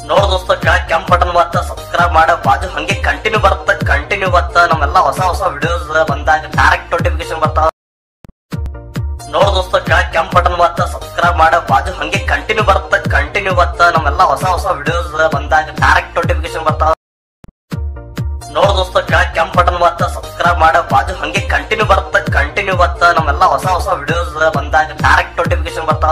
ನೋಡ್ ದೋಸ್ತ ಕೆಳಗ್ ಕೆಂಪ್ ಬಟನ್ ಬತ್ತ ಸಬ್ಸ್ಕ್ರೈಬ್ ಮಾಡ ಬಾಜು ಹಂಗೆ ಕಂಟಿನ್ಯೂ ಬರುತ್ತ ಕಂಟಿನ್ಯೂ ಬತ್ತ ನಮ್ಮೆಲ್ಲ ಹೊಸ ಹೊಸ ವಿಡಿಯೋಸ್ ಬಂದಾಗ ಡೈರೆಕ್ಟ್ ನೋಟಿಫಿಕೇಶನ್ ಬರ್ತಾವ ನೋಡ್ ದೋಸ್ತ ಕೆಳಗ್ ಕೆಂಪ್ ಬಟನ್ ಬತ್ತ ಸಬ್ಸ್ಕ್ರೈಬ್ ಮಾಡ ಬಾಜು ಹಂಗೆ ಕಂಟಿನ್ಯೂ ಬರುತ್ತ ಕಂಟಿನ್ಯೂ ಬತ್ತ ನಮ್ಮೆಲ್ಲ ಹೊಸ ಹೊಸ ವಿಡಿಯೋಸ್ ಬಂದಾಗ ಡೈರೆಕ್ಟ್ ನೋಟಿಫಿಕೇಶನ್ ಬರ್ತಾವ ನೋಡ್ ದೋಸ್ತ ಕೆಳಗ್ ಕೆಂಪ್ ಬಟನ್ ಬತ್ತ ಸಬ್ಸ್ಕ್ರೈಬ್ ಮಾಡ ಬಾಜು ಹಂಗೆ ಕಂಟಿನ್ಯೂ ಬರುತ್ತ ಕಂಟಿನ್ಯೂ ಬತ್ತ ನಮ್ಮೆಲ್ಲ ಹೊಸ ಹೊಸ ವಿಡಿಯೋಸ್ ಬಂದಾಗ ಡೈರೆಕ್ಟ್ ನೋಟಿಫಿಕೇಶನ್ ಬರ್ತಾವ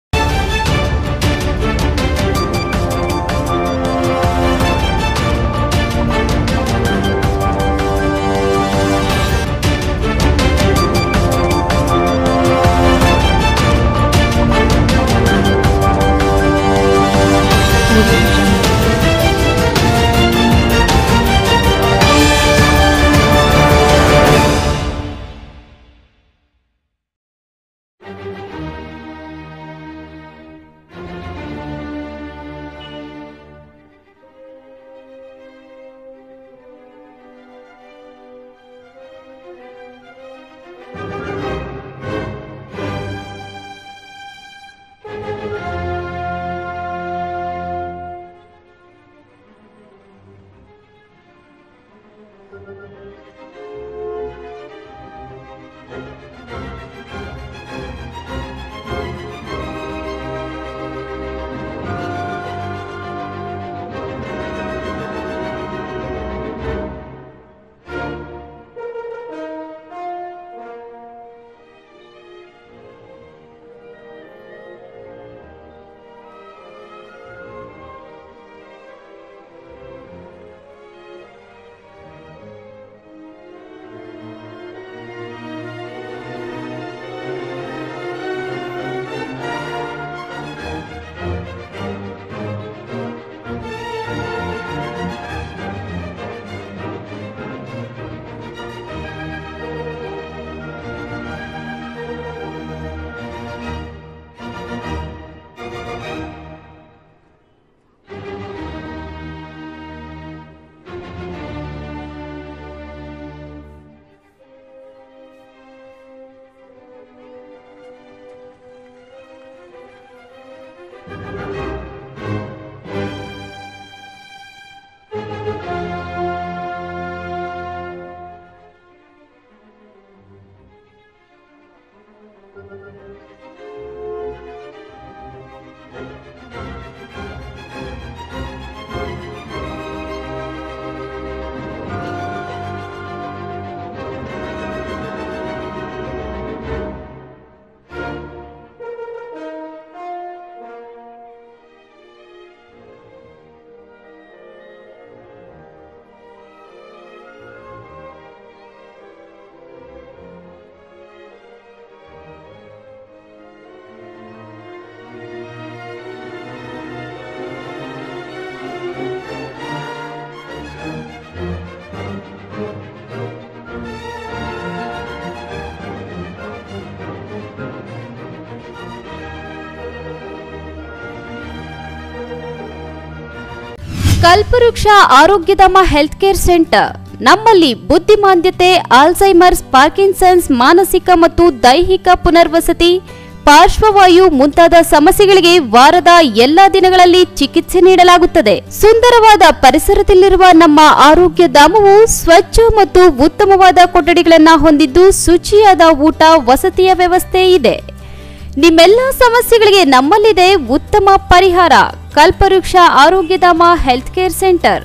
ಕಲ್ಪವೃಕ್ಷ ಆರೋಗ್ಯಧಾಮ ಹೆಲ್ತ್ ಕೇರ್ ಸೆಂಟರ್ ನಮ್ಮಲ್ಲಿ ಬುದ್ಧಿಮಾಂದ್ಯತೆ ಆಲ್ಝೈಮರ್ಸ್ ಪಾರ್ಕಿನ್ಸನ್ಸ್ ಮಾನಸಿಕ ಮತ್ತು ದೈಹಿಕ ಪುನರ್ವಸತಿ ಪಾರ್ಶ್ವವಾಯು ಮುಂತಾದ ಸಮಸ್ಯೆಗಳಿಗೆ ವಾರದ ಎಲ್ಲಾ ದಿನಗಳಲ್ಲಿ ಚಿಕಿತ್ಸೆ ನೀಡಲಾಗುತ್ತದೆ ಸುಂದರವಾದ ಪರಿಸರದಲ್ಲಿರುವ ನಮ್ಮ ಆರೋಗ್ಯ ಧಾಮವು ಸ್ವಚ್ಛ ಮತ್ತು ಉತ್ತಮವಾದ ಕೊಠಡಿಗಳನ್ನ ಹೊಂದಿದ್ದು ಶುಚಿಯಾದ ಊಟ ವಸತಿಯ ವ್ಯವಸ್ಥೆ ಇದೆ ನಿಮ್ಮೆಲ್ಲ ಸಮಸ್ಯೆಗಳಿಗೆ ನಮ್ಮಲ್ಲಿದೆ ಉತ್ತಮ ಪರಿಹಾರ Kalpavriksha Arogyadhama health care centre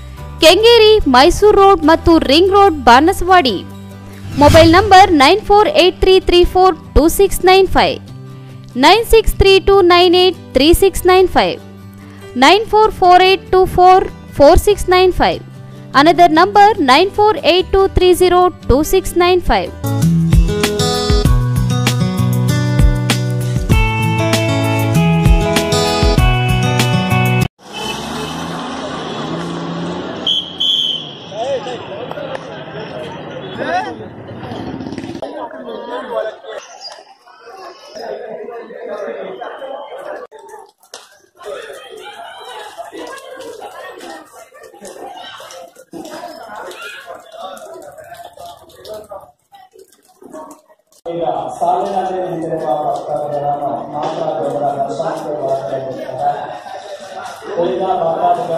Kengeri Mysuru road ಮತ್ತು ring road Banaswadi mobile number nine four eight three three four two six nine five nine six three two nine eight three six nine five nine four four eight two four four six nine five another number nine four eight two three zero two six nine five ಈಗ ಸಾಲಿನಲ್ಲಿ ನಿಂತಿರುವ ಭಕ್ತರುಗಳನ್ನು ಮಾತ್ರ ದೇವರ ದರ್ಶನಕ್ಕೆ ಬರ್ತಾ ಇರುತ್ತಾರೆ ಉಳಿದ ಭಾಗಾಧಿಕ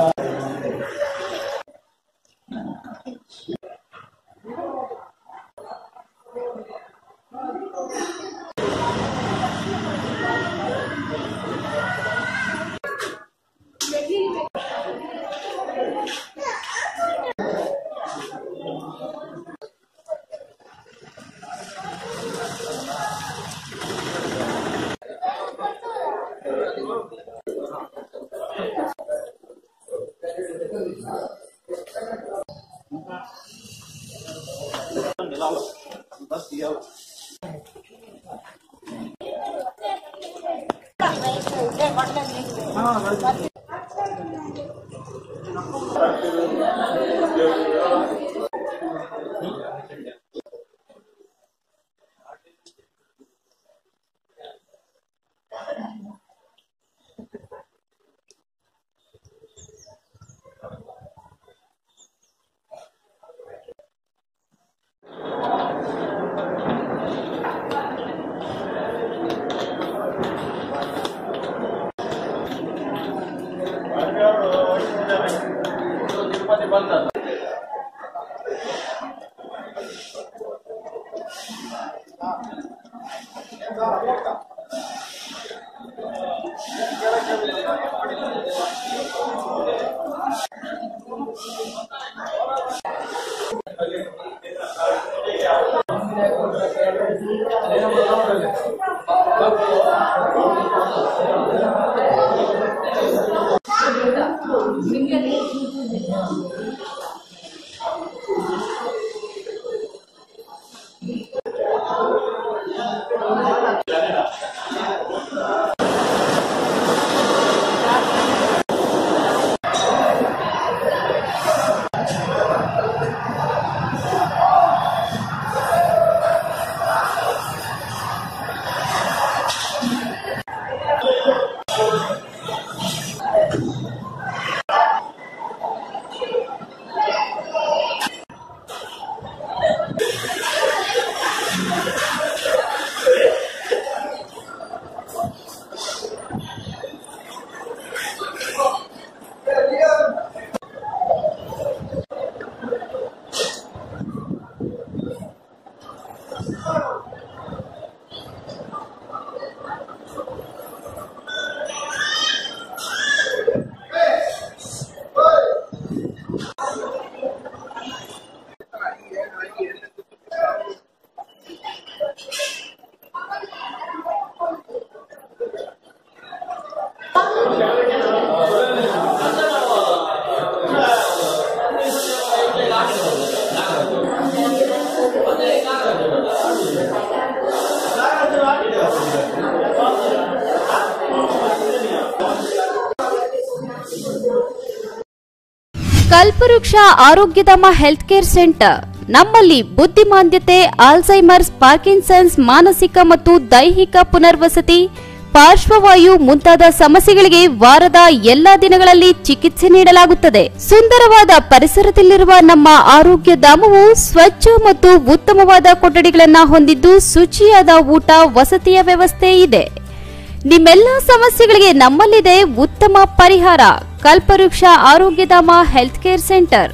ಕಲ್ಪವೃಕ್ಷ ಆರೋಗ್ಯಧಾಮ ಹೆಲ್ತ್ ಕೇರ್ ಸೆಂಟರ್ ನಮ್ಮಲ್ಲಿ ಬುದ್ಧಿಮಾಂದ್ಯತೆ ಆಲ್ಝೈಮರ್ಸ್ ಪಾರ್ಕಿನ್ಸನ್ಸ್ ಮಾನಸಿಕ ಮತ್ತು ದೈಹಿಕ ಪುನರ್ವಸತಿ ಪಾರ್ಶ್ವವಾಯು ಮುಂತಾದ ಸಮಸ್ಯೆಗಳಿಗೆ ವಾರದ ಎಲ್ಲಾ ದಿನಗಳಲ್ಲಿ ಚಿಕಿತ್ಸೆ ನೀಡಲಾಗುತ್ತದೆ ಸುಂದರವಾದ ಪರಿಸರದಲ್ಲಿರುವ ನಮ್ಮ ಆರೋಗ್ಯ ಧಾಮವು ಸ್ವಚ್ಛ ಮತ್ತು ಉತ್ತಮವಾದ ಕೊಠಡಿಗಳನ್ನು ಹೊಂದಿದ್ದು ಶುಚಿಯಾದ ಊಟ ವಸತಿಯ ವ್ಯವಸ್ಥೆ ಇದೆ ನಿಮ್ಮೆಲ್ಲ ಸಮಸ್ಯೆಗಳಿಗೆ ನಮ್ಮಲ್ಲಿದೆ ಉತ್ತಮ ಪರಿಹಾರ Kalpavriksha Arogyadhama health care centre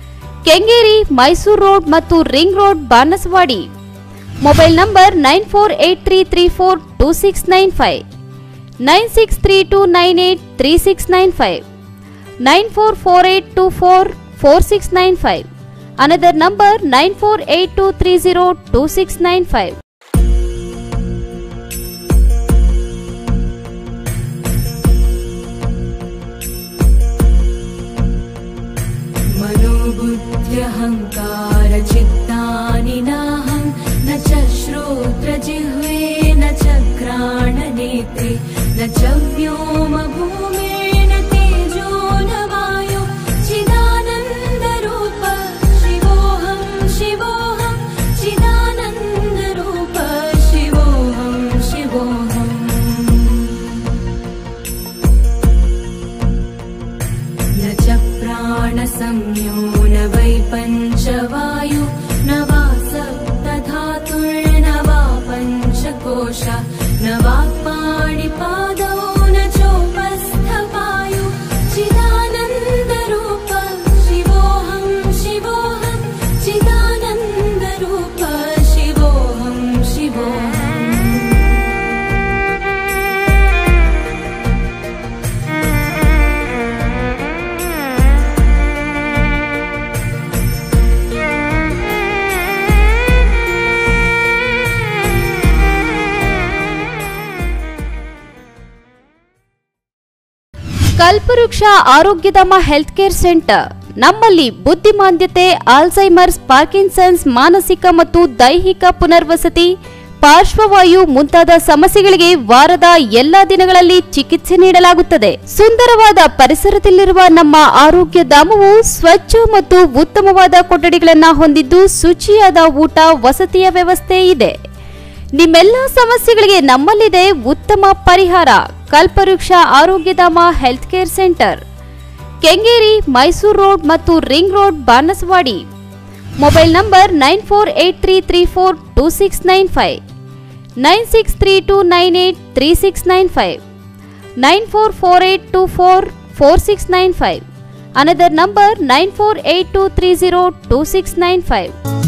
Kengeri Mysuru road ಮತ್ತು ring road Banaswadi mobile number nine four eight three three four two six nine five nine six three two nine eight three six nine five nine four four eight two four four six nine five another number nine four eight two three zero two six nine five मनोबुद्ध्यहङ्कारचित्तानि नाहं न च श्रोत्रजिह्वे न च घ्राणनेत्रे न च व्योमभूमेन तेजो न वायो चिदानन्दरूप शिवोऽहं शिवोऽहं चिदानन्दरूप शिवोऽहं शिवोऽहम् न च प्राणसंज्ञो न वै पञ्चवायु न वा सप्तधातुर्न वा पञ्चकोश न वा पाणिपादौ न चोपस्थपायु चिद ಕಲ್ಪವೃಕ್ಷ ಆರೋಗ್ಯಧಾಮ ಹೆಲ್ತ್ ಕೇರ್ ಸೆಂಟರ್ ನಮ್ಮಲ್ಲಿ ಬುದ್ಧಿಮಾಂದ್ಯತೆ ಆಲ್ಝೈಮರ್ಸ್ ಪಾರ್ಕಿನ್ಸನ್ಸ್ ಮಾನಸಿಕ ಮತ್ತು ದೈಹಿಕ ಪುನರ್ವಸತಿ ಪಾರ್ಶ್ವವಾಯು ಮುಂತಾದ ಸಮಸ್ಯೆಗಳಿಗೆ ವಾರದ ಎಲ್ಲಾ ದಿನಗಳಲ್ಲಿ ಚಿಕಿತ್ಸೆ ನೀಡಲಾಗುತ್ತದೆ ಸುಂದರವಾದ ಪರಿಸರದಲ್ಲಿರುವ ನಮ್ಮ ಆರೋಗ್ಯ ಧಾಮವು ಸ್ವಚ್ಛ ಮತ್ತು ಉತ್ತಮವಾದ ಕೊಠಡಿಗಳನ್ನು ಹೊಂದಿದ್ದು ಶುಚಿಯಾದ ಊಟ ವಸತಿಯ ವ್ಯವಸ್ಥೆ ಇದೆ ನಿಮ್ಮೆಲ್ಲ ಸಮಸ್ಯೆಗಳಿಗೆ ನಮ್ಮಲ್ಲಿದೆ ಉತ್ತಮ ಪರಿಹಾರ Kalpavriksha Arogyadhama health care centre Kengeri Mysuru road ಮತ್ತು ring road Banaswadi mobile number nine four eight three three four two six nine five nine six three two nine eight three six nine five nine four four eight two four four six nine five another number nine four eight two three zero two six nine five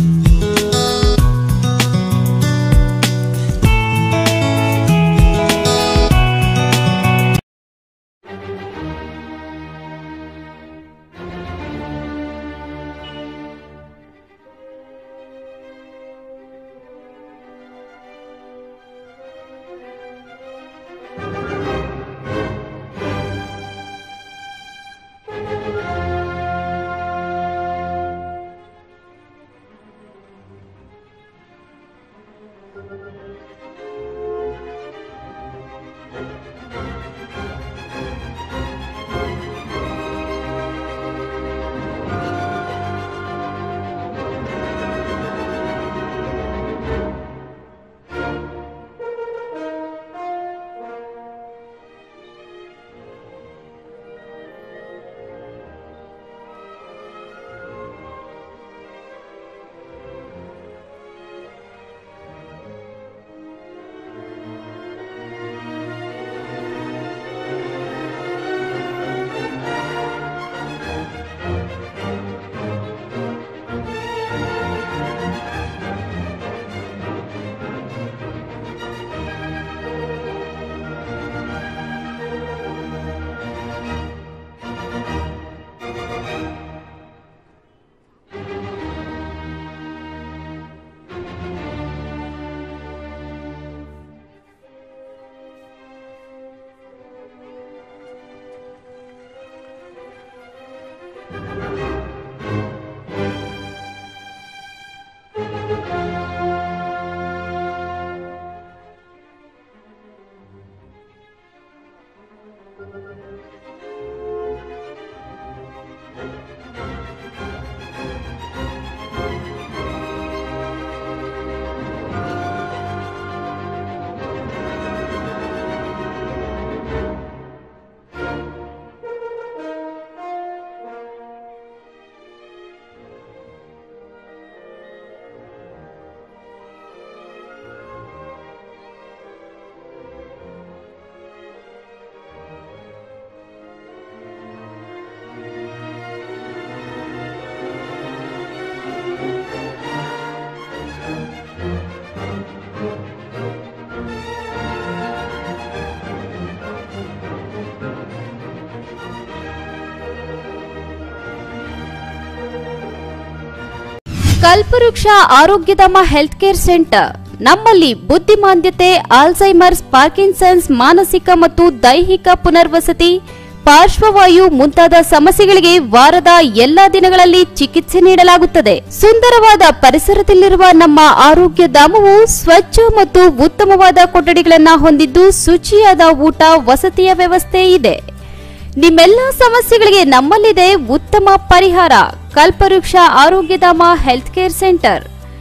Kalpavriksha Arogyadhama health care centre ನಮ್ಮಲ್ಲಿ ಬುದ್ಧಿಮಾಂದ್ಯತೆ Alzheimer's Parkinson's ಮಾನಸಿಕ ಮತ್ತು ದೈಹಿಕ ಪುನರ್ವಸತಿ ಪಾರ್ಶ್ವವಾಯು ಮುಂತಾದ ಸಮಸ್ಯೆಗಳಿಗೆ ವಾರದ ಎಲ್ಲಾ ದಿನಗಳಲ್ಲಿ ಚಿಕಿತ್ಸೆ ನೀಡಲಾಗುತ್ತದೆ ಸುಂದರವಾದ ಪರಿಸರದಲ್ಲಿರುವ ನಮ್ಮ ಆರೋಗ್ಯ ಧಾಮವು ಸ್ವಚ್ಛ ಮತ್ತು ಉತ್ತಮವಾದ ಕೊಠಡಿಗಳನ್ನು ಹೊಂದಿದ್ದು ಶುಚಿಯಾದ ಊಟ ವಸತಿಯ ವ್ಯವಸ್ಥೆ ಇದೆ ನಿಮ್ಮೆಲ್ಲ ಸಮಸ್ಯೆಗಳಿಗೆ ನಮ್ಮಲ್ಲಿದೆ ಉತ್ತಮ ಪರಿಹಾರ Kalpavriksha Arogyadhama health care centre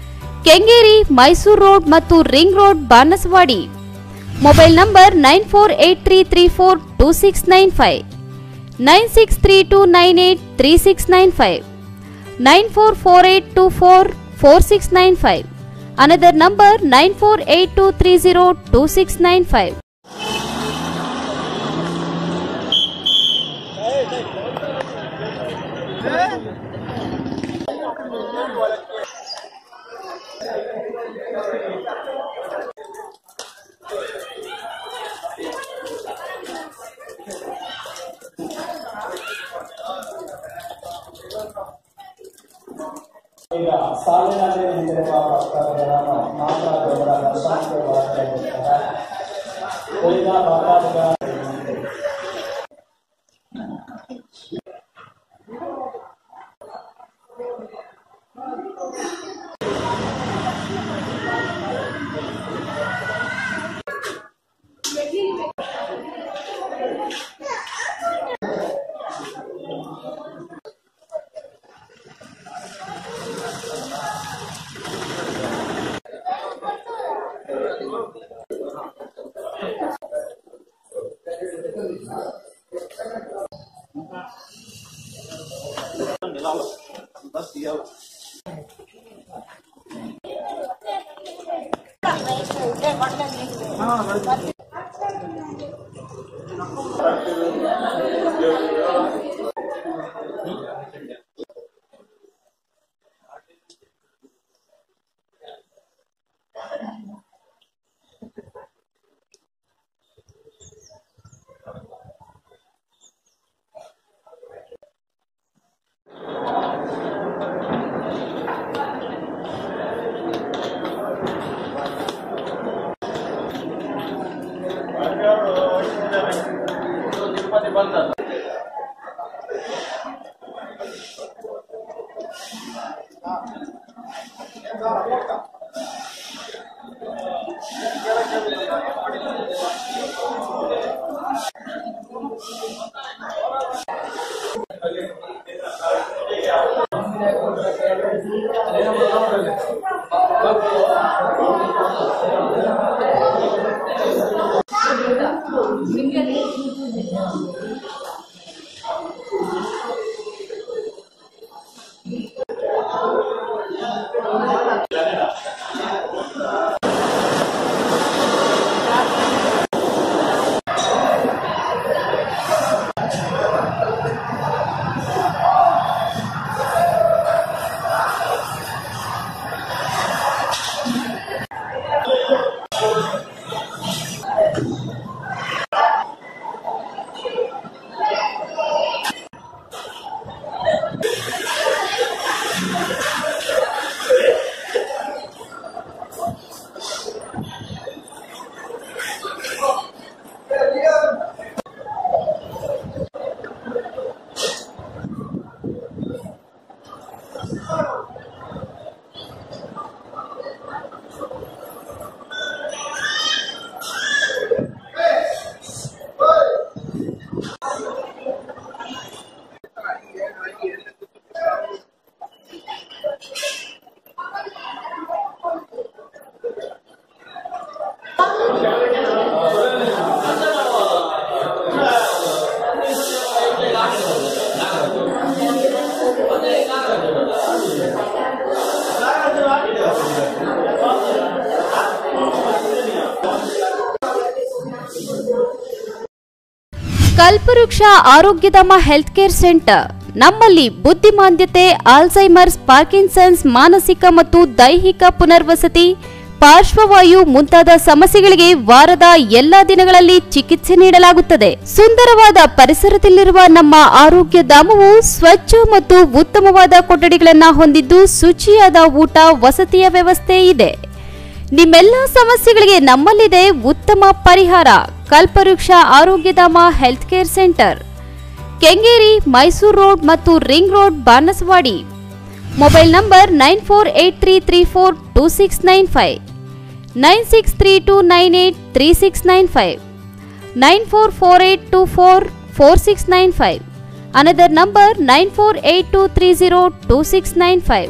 Kengeri Mysuru road ಮತ್ತು ring road Banaswadi mobile number nine four eight three three four two six nine five nine six three two nine eight three six nine five nine four four eight two four four six nine five another number nine four eight two three zero two six nine five ಈಗ ಸಾವಿನಲ್ಲಿ ನಿಂತಿರುವ ಭಕ್ತಾದಿಗಳನ್ನು ಮಾತ್ರ ದೇವರ ದರ್ಶನಕ್ಕೆ ಒಳಗಾಗಿರುತ್ತಾರೆ ಉಳಿದ ಭಕ್ತಾದಿಗಳ ಕಲ್ಪವೃಕ್ಷ Arogyadhama health care centre ನಮ್ಮಲ್ಲಿ ಬುದ್ಧಿಮಾಂದ್ಯತೆ ಆಲ್ಝೈಮರ್ಸ್ ಪಾರ್ಕಿನ್ಸನ್ಸ್ ಮಾನಸಿಕ ಮತ್ತು ದೈಹಿಕ ಪುನರ್ವಸತಿ ಪಾರ್ಶ್ವವಾಯು ಮುಂತಾದ ಸಮಸ್ಯೆಗಳಿಗೆ ವಾರದ ಎಲ್ಲಾ ದಿನಗಳಲ್ಲಿ ಚಿಕಿತ್ಸೆ ನೀಡಲಾಗುತ್ತದೆ ಸುಂದರವಾದ ಪರಿಸರದಲ್ಲಿರುವ ನಮ್ಮ ಆರೋಗ್ಯ ಧಾಮವು ಸ್ವಚ್ಛ ಮತ್ತು ಉತ್ತಮವಾದ ಕೊಠಡಿಗಳನ್ನು ಹೊಂದಿದ್ದು ಶುಚಿಯಾದ ಊಟ ವಸತಿಯ ವ್ಯವಸ್ಥೆ ಇದೆ ನಿಮ್ಮೆಲ್ಲ ಸಮಸ್ಯೆಗಳಿಗೆ ನಮ್ಮಲ್ಲಿದೆ ಉತ್ತಮ ಪರಿಹಾರ Kalpavriksha Arogyadhama health care centre Kengeri Mysuru road ಮತ್ತು ring road Banaswadi mobile number nine four eight three three four two six nine five nine six three two nine eight three six nine five nine four four eight two four four six nine five another number nine four eight two three zero two six nine five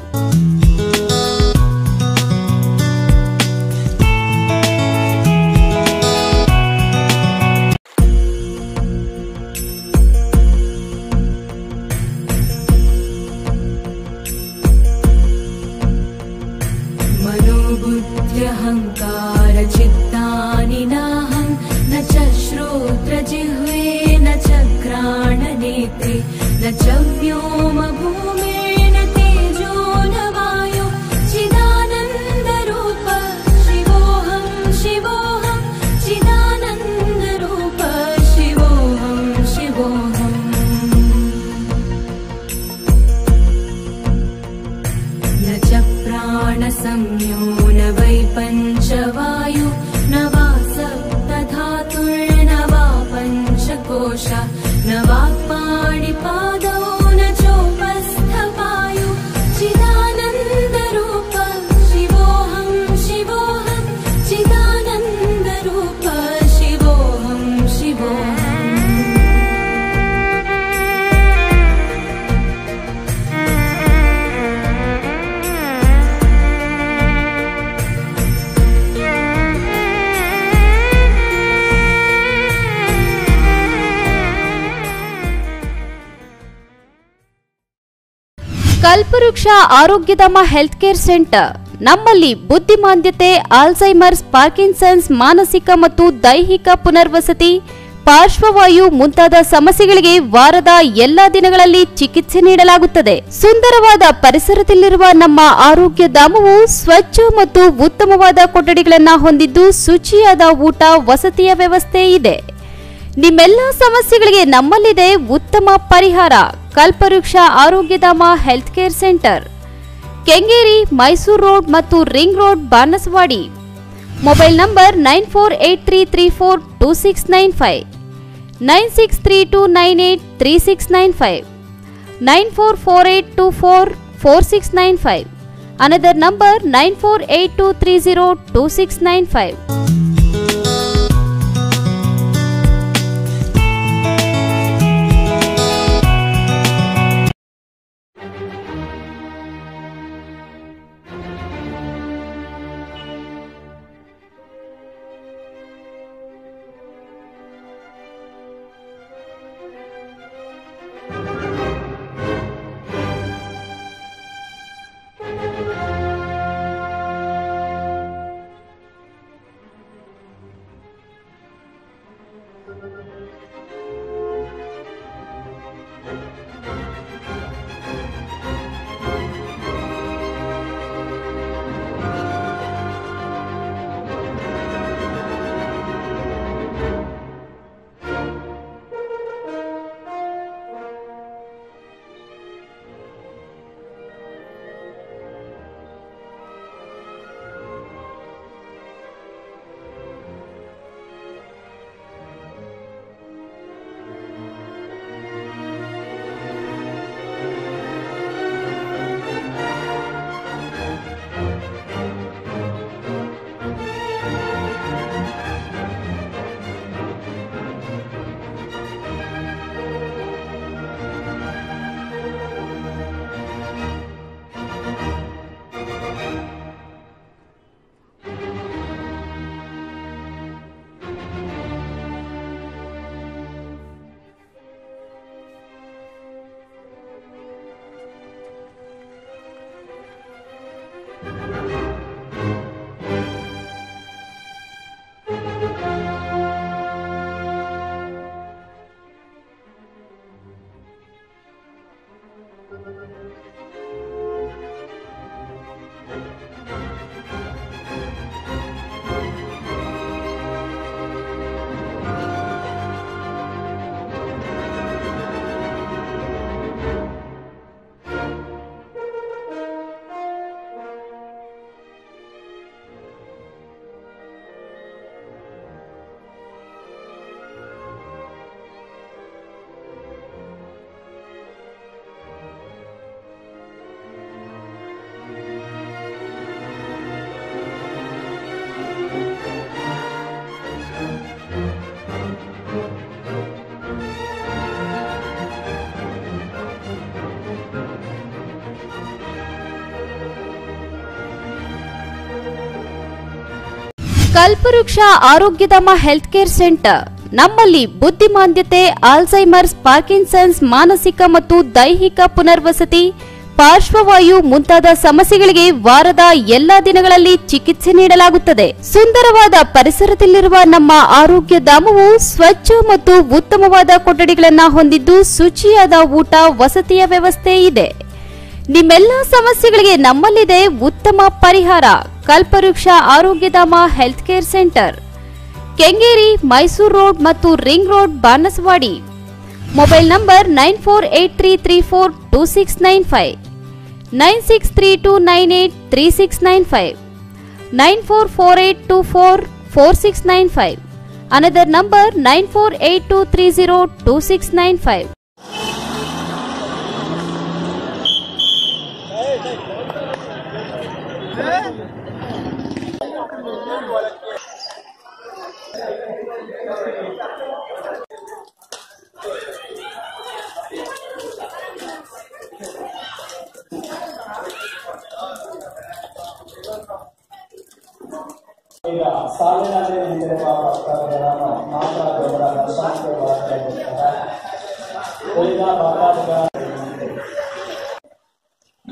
मनोबुद्ध्यहङ्कारचित्तानि नाहं न च श्रोत्रजिह्वे न च घ्राणनेत्रे न च व्योमभूमेन तेजो न वायो चिदानन्दरूप शिवोऽहं शिवोऽहं चिदानन्दरूप शिवोऽहं शिवोऽहम् न च प्राणसंज्ञो न वै पञ्चवायु न वा सप्तधातुर्न वा पञ्चकोश न वा ಕಲ್ಪವೃಕ್ಷ ಆರೋಗ್ಯಧಾಮ ಹೆಲ್ತ್ ಕೇರ್ ಸೆಂಟರ್ ನಮ್ಮಲ್ಲಿ ಬುದ್ಧಿಮಾಂದ್ಯತೆ ಆಲ್ಝೈಮರ್ಸ್ ಪಾರ್ಕಿನ್ಸನ್ಸ್ ಮಾನಸಿಕ ಮತ್ತು ದೈಹಿಕ ಪುನರ್ವಸತಿ ಪಾರ್ಶ್ವವಾಯು ಮುಂತಾದ ಸಮಸ್ಯೆಗಳಿಗೆ ವಾರದ ಎಲ್ಲಾ ದಿನಗಳಲ್ಲಿ ಚಿಕಿತ್ಸೆ ನೀಡಲಾಗುತ್ತದೆ ಸುಂದರವಾದ ಪರಿಸರದಲ್ಲಿರುವ ನಮ್ಮ ಆರೋಗ್ಯ ಧಾಮವು ಸ್ವಚ್ಛ ಮತ್ತು ಉತ್ತಮವಾದ ಕೊಠಡಿಗಳನ್ನು ಹೊಂದಿದ್ದು ಶುಚಿಯಾದ ಊಟ ವಸತಿಯ ವ್ಯವಸ್ಥೆ ಇದೆ ನಿಮ್ಮೆಲ್ಲ ಸಮಸ್ಯೆಗಳಿಗೆ ನಮ್ಮಲ್ಲಿದೆ ಉತ್ತಮ ಪರಿಹಾರ Kalpavriksha Arogyadhama health care centre Kengeri Mysuru road ಮತ್ತು ring road Banaswadi mobile number nine four eight three three four two six nine five nine six three two nine eight three six nine five nine four four eight two four four six nine five another number nine four eight two three zero two six nine five Kalpavriksha Arogyadhama health care centre ನಮ್ಮಲ್ಲಿ ಬುದ್ಧಿಮಾಂದ್ಯತೆ Alzheimer's Parkinson's ಮಾನಸಿಕ ಮತ್ತು ದೈಹಿಕ ಪುನರ್ವಸತಿ ಪಾರ್ಶ್ವವಾಯು ಮುಂತಾದ ಸಮಸ್ಯೆಗಳಿಗೆ ವಾರದ ಎಲ್ಲಾ ದಿನಗಳಲ್ಲಿ ಚಿಕಿತ್ಸೆ ನೀಡಲಾಗುತ್ತದೆ ಸುಂದರವಾದ ಪರಿಸರದಲ್ಲಿರುವ ನಮ್ಮ ಆರೋಗ್ಯ ಧಾಮವು ಸ್ವಚ್ಛ ಮತ್ತು ಉತ್ತಮವಾದ ಕೊಠಡಿಗಳನ್ನು ಹೊಂದಿದ್ದು ಶುಚಿಯಾದ ಊಟ ವಸತಿಯ ವ್ಯವಸ್ಥೆ ಇದೆ ನಿಮ್ಮೆಲ್ಲ ಸಮಸ್ಯೆಗಳಿಗೆ ನಮ್ಮಲ್ಲಿದೆ ಉತ್ತಮ ಪರಿಹಾರ Kalpavriksha Arogyadhama health care centre Kengeri Mysuru road ಮತ್ತು ring road Banaswadi mobile number nine four eight three three four two six nine five nine six three two nine eight three six nine five nine four four eight two four four six nine five another number nine four eight two three zero two six nine five ಈಗ ಸಾವಿನಲ್ಲಿ ನಿಂತಿರುವ ಭಕ್ತಾದಿಗಳನ್ನು ಮಾತ್ರ ದೇವರ ದರ್ಶನಕ್ಕೆ ಒಳಗಾಗಿರುತ್ತಾರೆ ಉಳಿದ ಭಕ್ತಾದಿಗಳ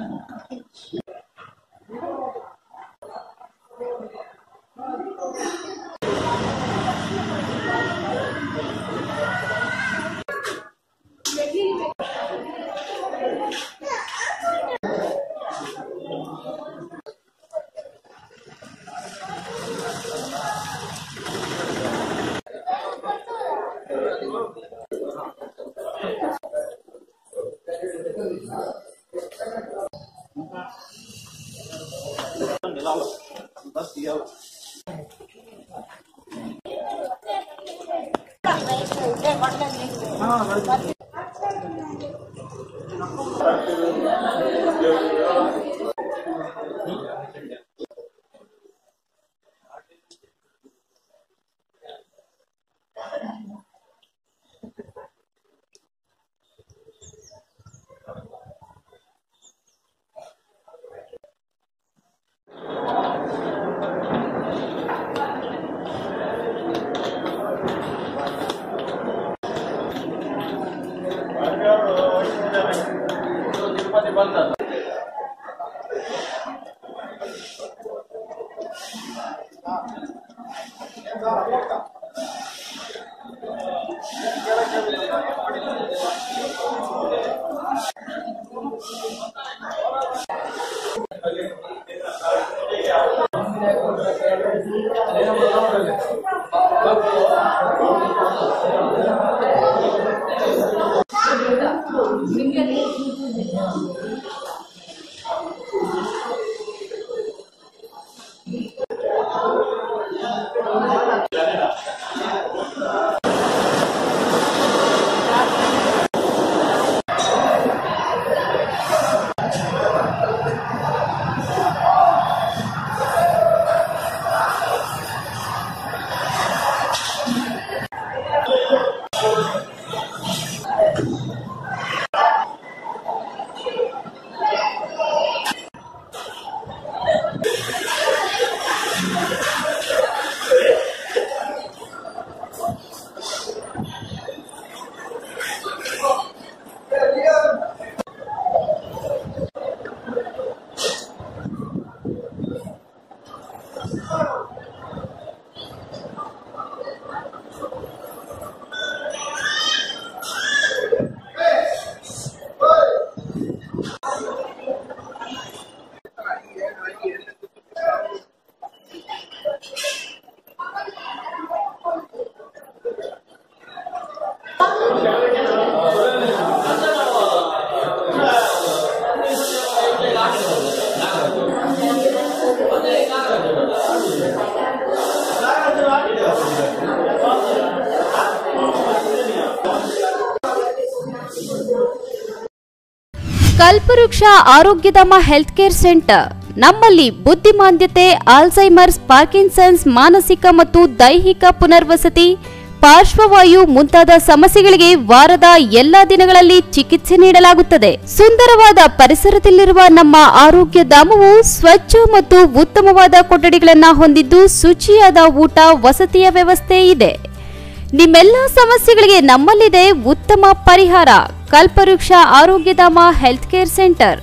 ಕಲ್ಪವೃಕ್ಷ Arogyadhama health care centre ನಮ್ಮಲ್ಲಿ ಬುದ್ಧಿಮಾಂದ್ಯತೆ ಆಲ್ಝೈಮರ್ಸ್ ಪಾರ್ಕಿನ್ಸನ್ಸ್ ಮಾನಸಿಕ ಮತ್ತು ದೈಹಿಕ ಪುನರ್ವಸತಿ ಪಾರ್ಶ್ವವಾಯು ಮುಂತಾದ ಸಮಸ್ಯೆಗಳಿಗೆ ವಾರದ ಎಲ್ಲಾ ದಿನಗಳಲ್ಲಿ ಚಿಕಿತ್ಸೆ ನೀಡಲಾಗುತ್ತದೆ ಸುಂದರವಾದ ಪರಿಸರದಲ್ಲಿರುವ ನಮ್ಮ ಆರೋಗ್ಯ ಧಾಮವು ಸ್ವಚ್ಛ ಮತ್ತು ಉತ್ತಮವಾದ ಕೊಠಡಿಗಳನ್ನು ಹೊಂದಿದ್ದು ಶುಚಿಯಾದ ಊಟ ವಸತಿಯ ವ್ಯವಸ್ಥೆ ಇದೆ ನಿಮ್ಮೆಲ್ಲ ಸಮಸ್ಯೆಗಳಿಗೆ ನಮ್ಮಲ್ಲಿದೆ ಉತ್ತಮ ಪರಿಹಾರ Kalpavriksha Arogyadhama health care centre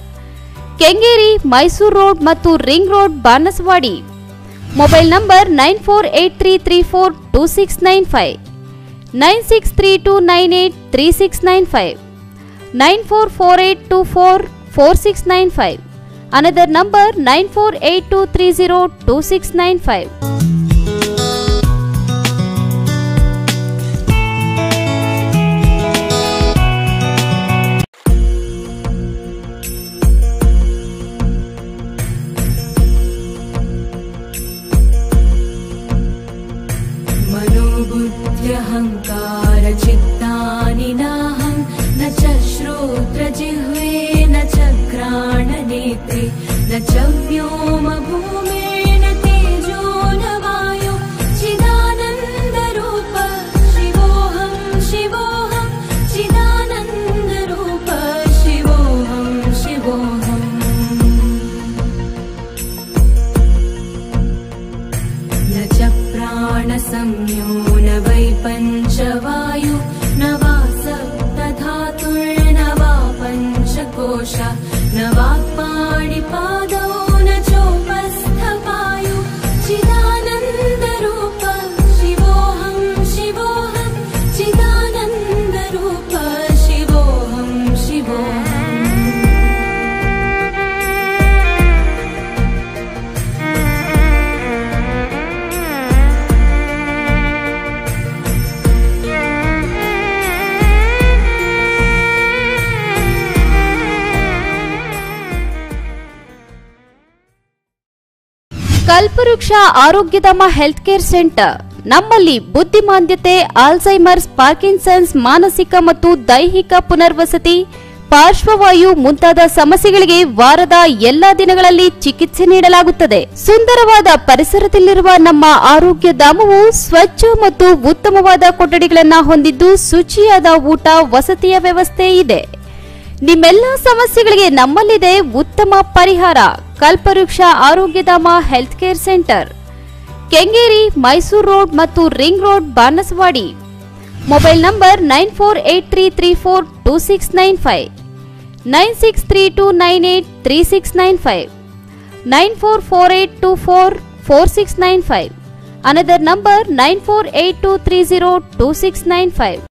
Kengeri Mysuru road ಮತ್ತು ring road Banaswadi mobile number nine four eight three three four two six nine five nine six three two nine eight three six nine five nine four four eight two four four six nine five another number nine four eight two three zero two six nine five मनोबुद्ध्यहङ्कारचित्तानि नाहं न च श्रोत्रजिह्वे न च घ्राणनेत्रे न च व्योमभूमेन तेजो न वायो चिदानन्दरूप शिवोऽहं शिवोऽहं चिदानन्दरूप शिवोऽहं शिवोऽहम् न च प्राणसंज्ञो न वै पञ्चवायु न वा सप्तधातुर्न वा पञ्चकोश न वाक्पाणिपादौ न चोपस्थपायु चिदानन्दरूप शिवोऽहं शिवोऽहं चिदानन्दरूप शिवोऽहं शिवोऽहम् ಕಲ್ಪವೃಕ್ಷ ಆರೋಗ್ಯಧಾಮ ಹೆಲ್ತ್ ಕೇರ್ ಸೆಂಟರ್ ನಮ್ಮಲ್ಲಿ ಬುದ್ಧಿಮಾಂದ್ಯತೆ ಆಲ್ಝೈಮರ್ಸ್ ಪಾರ್ಕಿನ್ಸನ್ಸ್ ಮಾನಸಿಕ ಮತ್ತು ದೈಹಿಕ ಪುನರ್ವಸತಿ ಪಾರ್ಶ್ವವಾಯು ಮುಂತಾದ ಸಮಸ್ಯೆಗಳಿಗೆ ವಾರದ ಎಲ್ಲಾ ದಿನಗಳಲ್ಲಿ ಚಿಕಿತ್ಸೆ ನೀಡಲಾಗುತ್ತದೆ ಸುಂದರವಾದ ಪರಿಸರದಲ್ಲಿರುವ ನಮ್ಮ ಆರೋಗ್ಯ ಧಾಮವು ಸ್ವಚ್ಛ ಮತ್ತು ಉತ್ತಮವಾದ ಕೊಠಡಿಗಳನ್ನು ಹೊಂದಿದ್ದು ಶುಚಿಯಾದ ಊಟ ವಸತಿಯ ವ್ಯವಸ್ಥೆ ಇದೆ ನಿಮ್ಮೆಲ್ಲ ಸಮಸ್ಯೆಗಳಿಗೆ ನಮ್ಮಲ್ಲಿದೆ ಉತ್ತಮ ಪರಿಹಾರ Kalpavriksha Arogyadhama health care centre Kengeri Mysuru road ಮತ್ತು ring road Banaswadi mobile number nine four eight three three four two six nine five nine six three two nine eight three six nine five nine four four eight two four four six nine five another number nine four eight two three zero two six nine five